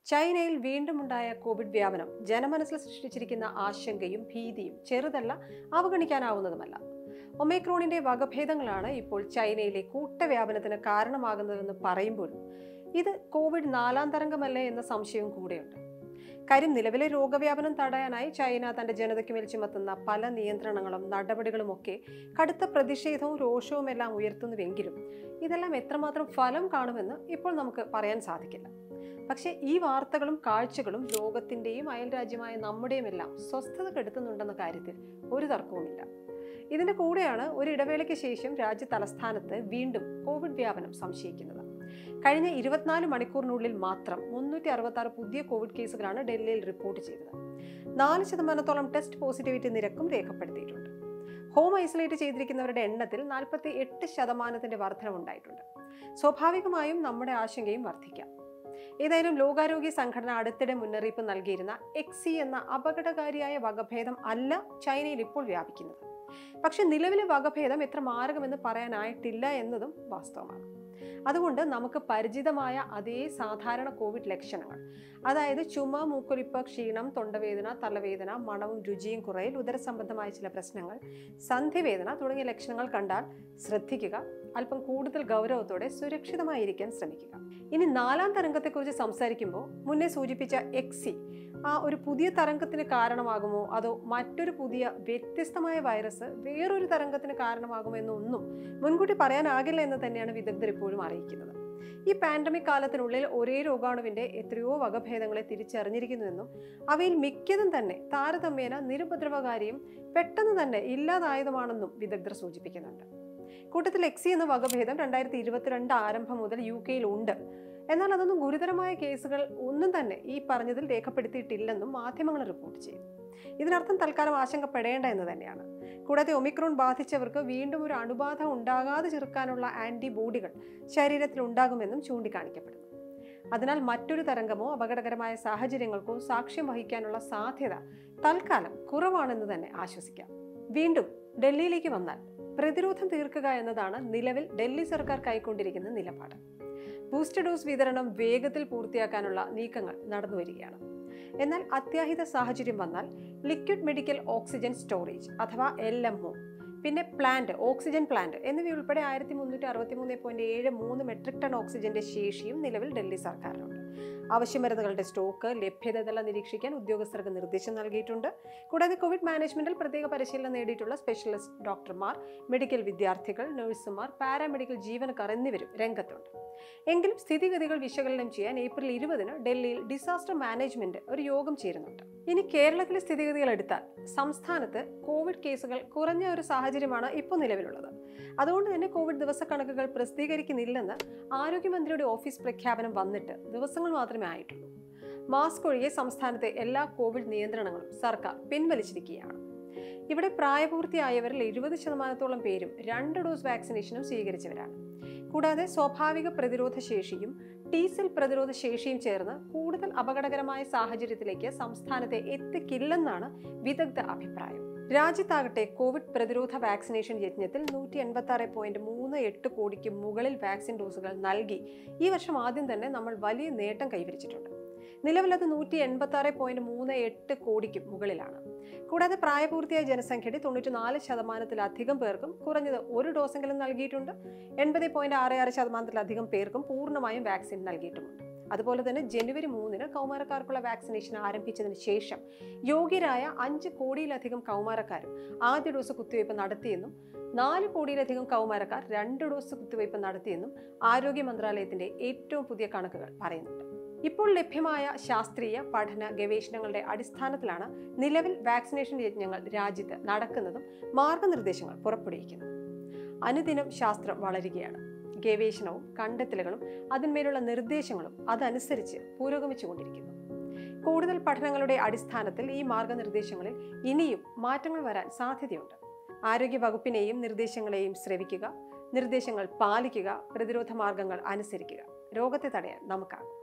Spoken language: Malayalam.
ചൈനയിൽ വീണ്ടുമുണ്ടായ കോവിഡ് വ്യാപനം ജനമനസ്സിൽ സൃഷ്ടിച്ചിരിക്കുന്ന ആശങ്കയും ഭീതിയും ചെറുതല്ല അവഗണിക്കാനാവുന്നതുമല്ല ഒമേക്രോണിന്റെ വകഭേദങ്ങളാണ് ഇപ്പോൾ ചൈനയിലെ കൂട്ടവ്യാപനത്തിന് കാരണമാകുന്നതെന്ന് പറയുമ്പോഴും ഇത് കോവിഡ് നാലാം തരംഗമല്ലേ എന്ന സംശയവും കൂടെയുണ്ട് കാര്യം നിലവിലെ രോഗവ്യാപനം തടയാനായി ചൈന തന്റെ ജനതയ്ക്ക് മേൽ ചുമത്തുന്ന പല നിയന്ത്രണങ്ങളും നടപടികളുമൊക്കെ കടുത്ത പ്രതിഷേധവും രോഷവും എല്ലാം ഉയർത്തുന്നുവെങ്കിലും ഇതെല്ലാം എത്രമാത്രം ഫലം കാണുമെന്ന് ഇപ്പോൾ നമുക്ക് പറയാൻ സാധിക്കില്ല പക്ഷേ ഈ വാർത്തകളും കാഴ്ചകളും ലോകത്തിൻ്റെയും അയൽരാജ്യമായ നമ്മുടെയും എല്ലാം സ്വസ്ഥത കെടുത്തുന്നുണ്ടെന്ന കാര്യത്തിൽ ഒരു തർക്കവുമില്ല ഇതിന്റെ കൂടെയാണ് ഒരു ഇടവേളയ്ക്ക് ശേഷം രാജ്യ തലസ്ഥാനത്ത് വീണ്ടും കോവിഡ് വ്യാപനം സംശയിക്കുന്നത് കഴിഞ്ഞ ഇരുപത്തിനാല് മണിക്കൂറിനുള്ളിൽ മാത്രം മുന്നൂറ്റി അറുപത്തി ആറ് പുതിയ കോവിഡ് കേസുകളാണ് ഡൽഹിയിൽ റിപ്പോർട്ട് ചെയ്തത് നാല് ശതമാനത്തോളം ടെസ്റ്റ് പോസിറ്റിവിറ്റി നിരക്കും രേഖപ്പെടുത്തിയിട്ടുണ്ട് ഹോം ഐസൊലേറ്റ് ചെയ്തിരിക്കുന്നവരുടെ എണ്ണത്തിൽ നാൽപ്പത്തി എട്ട് ശതമാനത്തിന്റെ വർധനവുണ്ടായിട്ടുണ്ട് സ്വാഭാവികമായും നമ്മുടെ ആശങ്കയും വർദ്ധിക്കാം ഏതായാലും ലോകാരോഗ്യ സംഘടന അടുത്തിടെ മുന്നറിയിപ്പ് നൽകിയിരുന്ന എക്സി എന്ന അപകടകാരിയായ വകഭേദം അല്ല ചൈനയിൽ ഇപ്പോൾ വ്യാപിക്കുന്നത് പക്ഷെ നിലവിലെ വകഭേദം എത്ര മാരകമെന്ന് പറയാനായിട്ടില്ല എന്നതും വാസ്തവമാണ് അതുകൊണ്ട് നമുക്ക് പരിചിതമായ അതേ സാധാരണ കോവിഡ് ലക്ഷണങ്ങൾ അതായത് ചുമ മൂക്കൊലിപ്പ് ക്ഷീണം തൊണ്ടവേദന തലവേദന മണവും രുചിയും കുറയൽ ഉദരസംബന്ധമായ ചില പ്രശ്നങ്ങൾ സന്ധിവേദന തുടങ്ങിയ ലക്ഷണങ്ങൾ കണ്ടാൽ ശ്രദ്ധിക്കുക അല്പം കൂടുതൽ ഗൗരവത്തോടെ സുരക്ഷിതമായിരിക്കാൻ ശ്രമിക്കുക ഇനി നാലാം തരംഗത്തെക്കുറിച്ച് സംസാരിക്കുമ്പോൾ മുന്നേ സൂചിപ്പിച്ച എക്സി ആ ഒരു പുതിയ തരംഗത്തിന് കാരണമാകുമോ അതോ മറ്റൊരു പുതിയ വ്യത്യസ്തമായ വൈറസ് വേറൊരു തരംഗത്തിന് കാരണമാകുമോ എന്നൊന്നും മുൻകൂട്ടി പറയാനാകില്ല എന്ന് തന്നെയാണ് വിദഗ്ധർ ഇപ്പോഴും അറിയിക്കുന്നത് ഈ പാൻഡമിക് കാലത്തിനുള്ളിൽ ഒരേ രോഗാണുവിന്റെ എത്രയോ വകഭേദങ്ങളെ തിരിച്ചറിഞ്ഞിരിക്കുന്നുവെന്നും അവയിൽ മിക്കതും തന്നെ താരതമ്യേന നിരുപദ്രവകാരിയും പെട്ടെന്ന് തന്നെ ഇല്ലാതായതുമാണെന്നും വിദഗ്ധർ സൂചിപ്പിക്കുന്നുണ്ട് കൂട്ടത്തിൽ എക്സി എന്ന വകഭേദം രണ്ടായിരത്തി ഇരുപത്തിരണ്ട് ആരംഭം മുതൽ യു കെയിൽ ഉണ്ട് എന്നാൽ അതൊന്നും ഗുരുതരമായ കേസുകൾ ഒന്നും തന്നെ ഈ പറഞ്ഞതിൽ രേഖപ്പെടുത്തിയിട്ടില്ലെന്നും മാധ്യമങ്ങൾ റിപ്പോർട്ട് ചെയ്തു ഇതിനർത്ഥം തൽക്കാലം ആശങ്കപ്പെടേണ്ട എന്ന് തന്നെയാണ് കൂടാതെ ഒമിക്രോൺ ബാധിച്ചവർക്ക് വീണ്ടും ഒരു അണുബാധ ഉണ്ടാകാതെ ചെറുക്കാനുള്ള ആന്റിബോഡികൾ ശരീരത്തിൽ ഉണ്ടാകുമെന്നും ചൂണ്ടിക്കാണിക്കപ്പെടുന്നു അതിനാൽ മറ്റൊരു തരംഗമോ അപകടകരമായ സാഹചര്യങ്ങൾക്കോ സാക്ഷ്യം വഹിക്കാനുള്ള സാധ്യത തൽക്കാലം കുറവാണെന്ന് തന്നെ ആശ്വസിക്കാം വീണ്ടും ഡൽഹിയിലേക്ക് വന്നാൽ പ്രതിരോധം തീർക്കുക എന്നതാണ് നിലവിൽ ഡൽഹി സർക്കാർ കൈക്കൊണ്ടിരിക്കുന്ന നിലപാട് ബൂസ്റ്റർ ഡോസ് വിതരണം വേഗത്തിൽ പൂർത്തിയാക്കാനുള്ള നീക്കങ്ങൾ നടന്നുവരികയാണ് എന്നാൽ അത്യാഹിത സാഹചര്യം വന്നാൽ ലിക്വിഡ് മെഡിക്കൽ ഓക്സിജൻ സ്റ്റോറേജ് അഥവാ എൽ എം ഒ പിന്നെ പ്ലാന്റ് ഓക്സിജൻ പ്ലാന്റ് എന്നിവയുൾപ്പെടെ ആയിരത്തി മുന്നൂറ്റി അറുപത്തി മൂന്ന് പോയിന്റ് ഏഴ് മൂന്ന് മെട്രിക് ടൺ ഓക്സിജന്റെ ശേഷിയും നിലവിൽ ഡൽഹി സർക്കാരിനുണ്ട് ആവശ്യമരുന്നുകളുടെ സ്റ്റോക്ക് ലഭ്യത ഇതെല്ലാം നിരീക്ഷിക്കാൻ ഉദ്യോഗസ്ഥർക്ക് നിർദ്ദേശം നൽകിയിട്ടുണ്ട് കൂടാതെ കോവിഡ് മാനേജ്മെന്റിൽ പ്രത്യേക പരിശീലനം നേടിയിട്ടുള്ള സ്പെഷ്യലിസ്റ്റ് ഡോക്ടർമാർ മെഡിക്കൽ വിദ്യാർത്ഥികൾ നഴ്സുമാർ പാരാമെഡിക്കൽ ജീവനക്കാർ എന്നിവരും രംഗത്തുണ്ട് എങ്കിലും സ്ഥിതിഗതികൾ വിശകലനം ചെയ്യാൻ ഏപ്രിൽ ഇരുപതിന് ഡൽഹിയിൽ ഡിസാസ്റ്റർ മാനേജ്മെന്റ് ഒരു യോഗം ചേരുന്നുണ്ട് ഇനി കേരളത്തിലെ സ്ഥിതിഗതികൾ എടുത്താൽ സംസ്ഥാനത്ത് കോവിഡ് കേസുകൾ കുറഞ്ഞ ഒരു സാഹചര്യമാണ് ഇപ്പോൾ നിലവിലുള്ളത് അതുകൊണ്ട് തന്നെ കോവിഡ് ദിവസക്കണക്കുകൾ പ്രസിദ്ധീകരിക്കുന്നില്ലെന്ന് ആരോഗ്യമന്ത്രിയുടെ ഓഫീസ് പ്രഖ്യാപനം വന്നിട്ട് ദിവസങ്ങൾ മാത്രമേ ആയിട്ടുള്ളൂ മാസ്ക് ഒഴികെ സംസ്ഥാനത്തെ എല്ലാ കോവിഡ് നിയന്ത്രണങ്ങളും സർക്കാർ പിൻവലിച്ചിരിക്കുകയാണ് ഇവിടെ പ്രായപൂർത്തിയായവരിൽ എഴുപത് ശതമാനത്തോളം പേരും രണ്ട് ഡോസ് വാക്സിനേഷനും സ്വീകരിച്ചവരാണ് കൂടാതെ സ്വാഭാവിക പ്രതിരോധ ശേഷിയും ടി സെൽ പ്രതിരോധ ശേഷിയും ചേർന്ന് കൂടുതൽ അപകടകരമായ സാഹചര്യത്തിലേക്ക് സംസ്ഥാനത്തെ എത്തിക്കില്ലെന്നാണ് വിദഗ്ധ അഭിപ്രായം രാജ്യത്താകട്ടെ കോവിഡ് പ്രതിരോധ വാക്സിനേഷൻ യജ്ഞത്തിൽ നൂറ്റി എൺപത്തി ആറ് പോയിന്റ് മൂന്ന് എട്ട് കോടിക്ക് മുകളിൽ വാക്സിൻ ഡോസുകൾ നൽകി ഈ വർഷം ആദ്യം തന്നെ നമ്മൾ വലിയ നേട്ടം കൈവരിച്ചിട്ടുണ്ട് നിലവിൽ അത് നൂറ്റി എൺപത്തി ആറ് പോയിന്റ് മൂന്ന് എട്ട് കോടിക്കും മുകളിലാണ് കൂടാതെ പ്രായപൂർത്തിയായ ജനസംഖ്യയുടെ തൊണ്ണൂറ്റി നാല് ശതമാനത്തിലധികം പേർക്കും കുറഞ്ഞത് ഒരു ഡോസെങ്കിലും നൽകിയിട്ടുണ്ട് എൺപത് പോയിന്റ് ആറ് ആറ് ശതമാനത്തിലധികം പേർക്കും പൂർണ്ണമായും വാക്സിൻ നൽകിയിട്ടുമുണ്ട് അതുപോലെ തന്നെ ജനുവരി മൂന്നിന് കൗമാരക്കാർക്കുള്ള വാക്സിനേഷൻ ആരംഭിച്ചതിന് ശേഷം യോഗ്യരായ അഞ്ച് കോടിയിലധികം കൗമാരക്കാരും ആദ്യ ഡോസ് കുത്തിവയ്പ് നടത്തിയെന്നും നാല് കോടിയിലധികം കൗമാരക്കാർ രണ്ട് ഡോസ് കുത്തിവയ്പ് നടത്തിയെന്നും ആരോഗ്യ മന്ത്രാലയത്തിന്റെ ഏറ്റവും പുതിയ കണക്കുകൾ പറയുന്നുണ്ട് ഇപ്പോൾ ലഭ്യമായ ശാസ്ത്രീയ പഠന ഗവേഷണങ്ങളുടെ അടിസ്ഥാനത്തിലാണ് നിലവിൽ വാക്സിനേഷൻ യജ്ഞങ്ങൾ രാജ്യത്ത് നടക്കുന്നതും മാർഗനിർദ്ദേശങ്ങൾ പുറപ്പെടുവിക്കുന്നത് അനുദിനം ശാസ്ത്രം വളരുകയാണ് ഗവേഷണവും കണ്ടെത്തലുകളും അതിന്മേലുള്ള നിർദ്ദേശങ്ങളും അതനുസരിച്ച് പുരോഗമിച്ചുകൊണ്ടിരിക്കുന്നു കൂടുതൽ പഠനങ്ങളുടെ അടിസ്ഥാനത്തിൽ ഈ മാർഗനിർദ്ദേശങ്ങളിൽ ഇനിയും മാറ്റങ്ങൾ വരാൻ സാധ്യതയുണ്ട് ആരോഗ്യ വകുപ്പിനെയും നിർദ്ദേശങ്ങളെയും ശ്രവിക്കുക നിർദ്ദേശങ്ങൾ പാലിക്കുക പ്രതിരോധ മാർഗങ്ങൾ അനുസരിക്കുക രോഗത്തെ തടയാൻ നമുക്കാകും